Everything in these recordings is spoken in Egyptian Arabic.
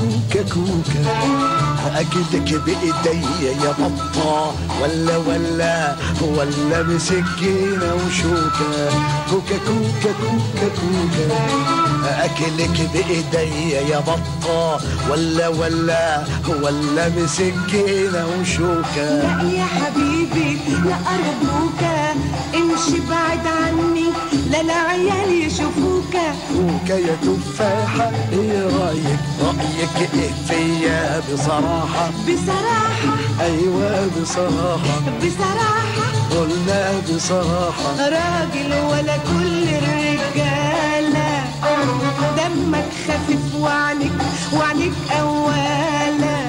كوكا كوكا اكلك بايديا يا بطة ولا ولا ولا بسكينة وشوكة كوكا كوكا كوكا كوكا اكلك بايديا يا بطة ولا ولا ولا بسكينة وشوكة لا يا حبيبي لا أرجوك امشي بعد عني لا لا عيال يشوفوك كوكا يا تفاحة ايه رايك رايك ايه فيا بصراحة بصراحة ايوه بصراحة بصراحة قلنا بصراحة راجل ولا كل الرجالة دمك خفيف وعنك وعنك قوالة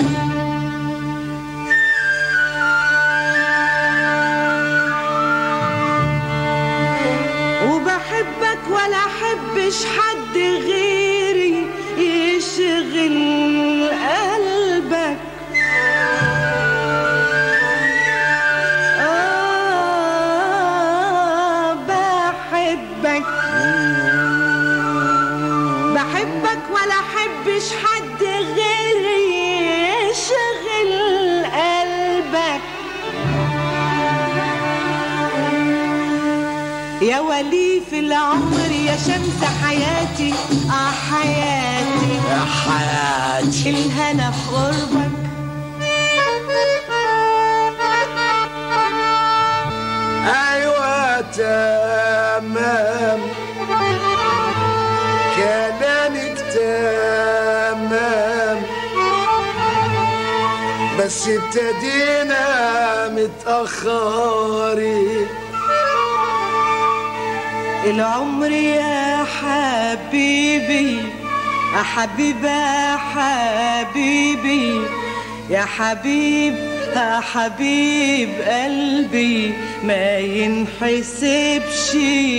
وبحبك ولا احبش حد غيري يشغل قلبك آه بحبك بحبك ولا احبش حد غيري يشغل قلبك يا ولي في العمر يا شمس حياتي اه حياتي يا حياتي الهنا في قربك ايوه تمام كلامك تمام بس ابتدينا متأخرين العمر يا حبيبي يا حبيبي يا حبيبي يا حبيب يا حبيب قلبي ما ينحسبش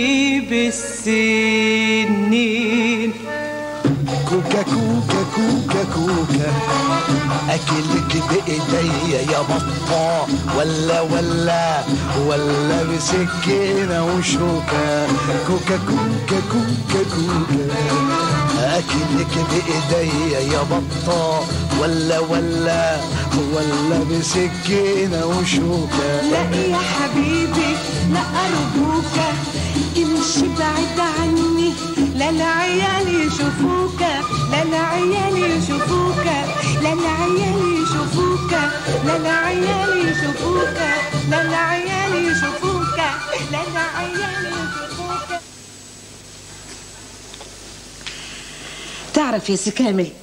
بالسنين كوكا كوكا كوكا كوكا اكلك بايديا يا بطة ولا ولا ولا بسكينة وشوكة كوكا كوكا كوكا كوكا اكلك بايديا يا بطة ولا ولا ولا بسكينة وشوكة لا يا حبيبي لا أرجوك امشي بعيد عني لا العيال يشوفوك لا العيال يشوفوك لا العيال يشوفوك لا العيال يشوفوك لا العيال يشوفوك لا العيال يشوفوك تعرف يا سي كامل